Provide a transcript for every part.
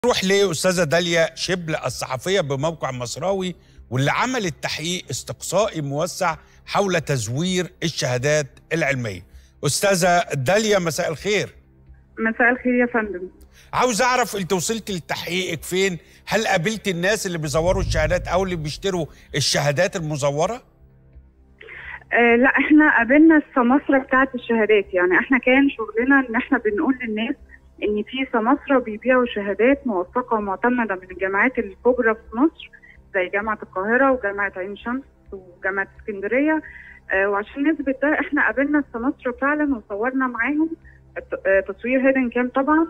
نروح لاستاذه داليا شبل الصحفيه بموقع مصراوي واللي عملت تحقيق استقصائي موسع حول تزوير الشهادات العلميه. استاذه داليا مساء الخير. مساء الخير يا فندم عاوز اعرف انت وصلت لتحقيقك فين؟ هل قابلت الناس اللي بيزوروا الشهادات او اللي بيشتروا الشهادات المزوره؟ آه لا احنا قابلنا السماسرة بتاعت الشهادات يعني احنا كان شغلنا ان احنا بنقول للناس ان في سماسرة بيبيعوا شهادات موثقة ومعتمدة من الجامعات الكبرى في مصر زي جامعة القاهرة وجامعة عين شمس وجامعة اسكندرية آه وعشان نثبت ده احنا قابلنا السماسرة فعلا وصورنا معاهم الت- آه، تصوير هيدن كام طبعا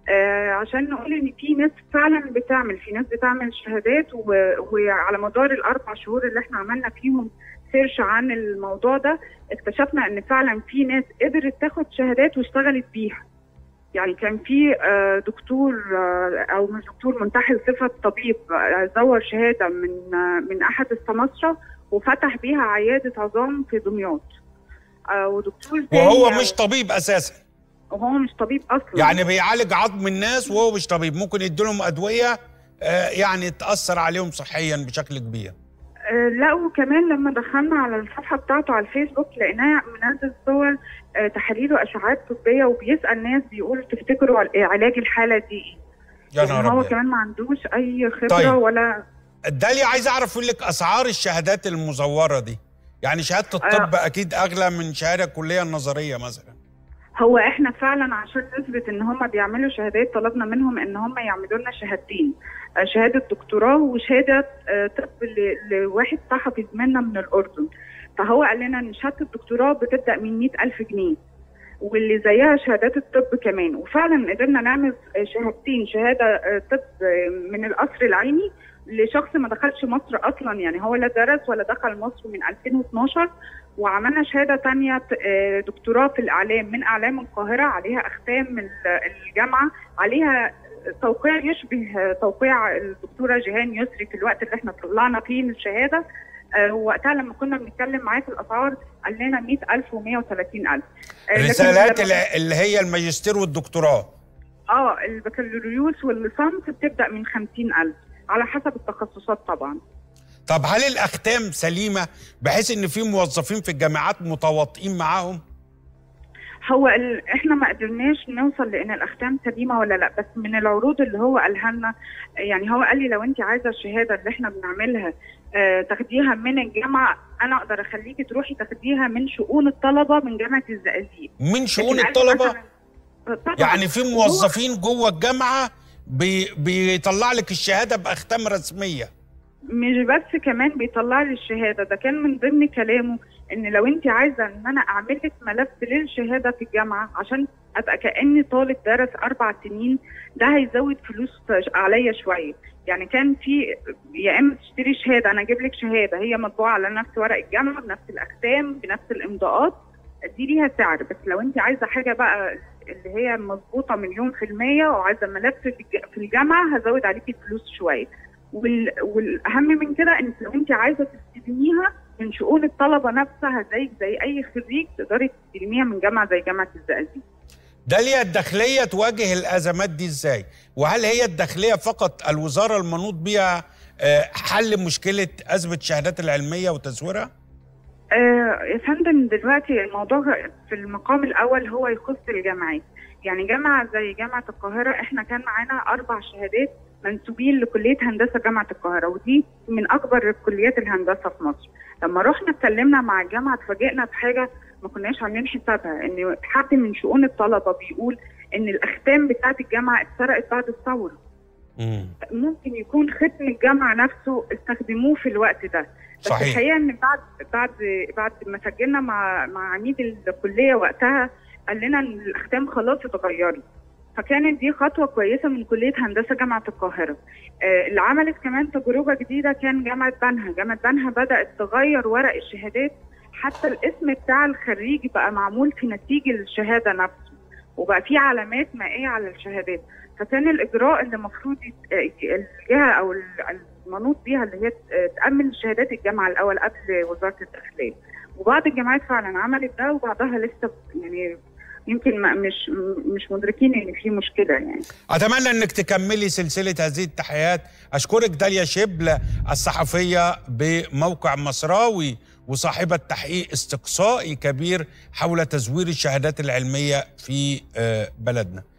آه عشان نقول ان في ناس فعلا بتعمل في ناس بتعمل شهادات و- وعلى مدار الاربع شهور اللي احنا عملنا فيهم سيرش عن الموضوع ده اكتشفنا ان فعلا في ناس قدرت تاخد شهادات واشتغلت بيها يعني كان في آه، دكتور آه، او مش دكتور منتحل صفه طبيب آه، زور شهاده من آه، من احد السماسره وفتح بيها عياده عظام في دمياط آه، ودكتور تاني وهو آه، مش طبيب اساسا وهو مش طبيب اصلا يعني بيعالج عظم الناس وهو مش طبيب ممكن يديلهم ادويه آه، يعني تاثر عليهم صحيا بشكل كبير. آه، لا وكمان لما دخلنا على الصفحه بتاعته على الفيسبوك لقيناه منزل صور آه، تحاليل واشعاعات طبيه وبيسال ناس بيقول تفتكروا عل- علاج الحاله دي ايه؟ يا يعني نهار هو ابيض. كمان ما عندوش اي خبره طيب. ولا داليا عايز اعرف اقول لك اسعار الشهادات المزوره دي يعني شهاده الطب اكيد اغلى من شهاده الكليه النظريه مثلا هو احنا فعلا عشان نثبت ان هم بيعملوا شهادات طلبنا منهم ان هم يعملوا لنا شهادتين آه، شهاده دكتوراه وشهاده آه، طب ل- لواحد صحفي زميلنا من الاردن فهو قال لنا ان شهاده الدكتوراه بتبدا من 100000 جنيه واللي زيها شهادات الطب كمان وفعلا قدرنا نعمل آه، شهادتين شهاده آه، طب آه، من القصر العيني لشخص ما دخلش مصر اصلا يعني هو لا درس ولا دخل مصر من 2012 وعملنا شهاده تانية آه، دكتوراه في الاعلام من اعلام القاهره عليها اختام من ال- الجامعه عليها توقيع يشبه توقيع الدكتوره جيهان يسري في الوقت اللي احنا طلعنا فيه الشهاده آه، وقتها لما كنا بنتكلم معاه في الاسعار قال لنا 100000 و130000 الرسالات اللي اللي هي الماجستير والدكتوراه اه البكالوريوس والليسانس بتبدا من 50000 على حسب التخصصات طبعا طب هل الاختام سليمه بحيث ان في موظفين في الجامعات متواطئين معاهم هو ال... احنا ما قدرناش نوصل لان الاختام سليمه ولا لا بس من العروض اللي هو قالها لنا يعني هو قال لي لو انت عايزه الشهاده اللي احنا بنعملها آه تاخديها من الجامعه انا اقدر اخليكي تروحي تاخديها من شؤون الطلبه من جامعه الزقازيق من شؤون لكن قال لي الطلبه مثلاً- طبعا يعني في موظفين جوه الجامعه بي بيطلع لك الشهاده باختام رسميه مش بس كمان بيطلع لي الشهاده ده كان من ضمن كلامه ان لو انت عايزه ان انا اعمل لك ملف للشهاده في الجامعه عشان ابقى كاني طالب درس اربع سنين ده هيزود فلوس عليا شويه يعني كان في يا اما تشتري شهاده انا اجيب لك شهاده هي مطبوعه على نفس ورق الجامعه بنفس الاختام بنفس الامضاءات دي ليها سعر بس لو انت عايزه حاجه بقى اللي هي مظبوطه مليون في الميه وعايزه ملف في الج- في الجامعه هزود عليكي الفلوس شويه وال... والاهم من كده ان لو انت عايزه تستلميها من شؤون الطلبه نفسها زيك زي اي خريج تقدري تستلميها من جامعه زي جامعه الزقازيق داليا الداخليه تواجه الازمات دي ازاي وهل هي الداخليه فقط الوزاره المنوط بها آه، حل مشكله ازمه الشهادات العلميه وتزويرها آه يا فندم دلوقتي الموضوع في المقام الاول هو يخص الجامعات يعني جامعه زي جامعه القاهره احنا كان معانا اربع شهادات منسوبين لكليه هندسه جامعه القاهره ودي من اكبر كليات الهندسه في مصر لما رحنا اتكلمنا مع الجامعه اتفاجئنا بحاجه ما كناش عاملين حسابها ان حد من شؤون الطلبه بيقول ان الاختام بتاعت الجامعه اتسرقت بعد الثوره ممكن يكون ختم الجامعه نفسه استخدموه في الوقت ده بس صحيح. الحقيقه ان بعد بعد بعد ما سجلنا مع مع عميد الكليه وقتها قال لنا ان الاختام خلاص اتغيرت فكانت دي خطوه كويسه من كليه هندسه جامعه القاهره آه اللي عملت كمان تجربه جديده كان جامعه بنها جامعه بنها بدات تغير ورق الشهادات حتى الاسم بتاع الخريج بقى معمول في نتيجه الشهاده نفسه وبقى في علامات مائيه على الشهادات فكان الاجراء اللي المفروض يت- الجهه او ال- المنوط بيها اللي هي ت- تامن شهادات الجامعه الاول قبل وزاره الداخليه وبعض الجامعات فعلا عملت ده وبعضها لسه يعني يمكن ما مش مش مدركين ان في مشكله يعني اتمنى انك تكملي سلسله هذه التحيات اشكرك داليا شبل الصحفيه بموقع مصراوي وصاحبه تحقيق استقصائي كبير حول تزوير الشهادات العلميه في آه، بلدنا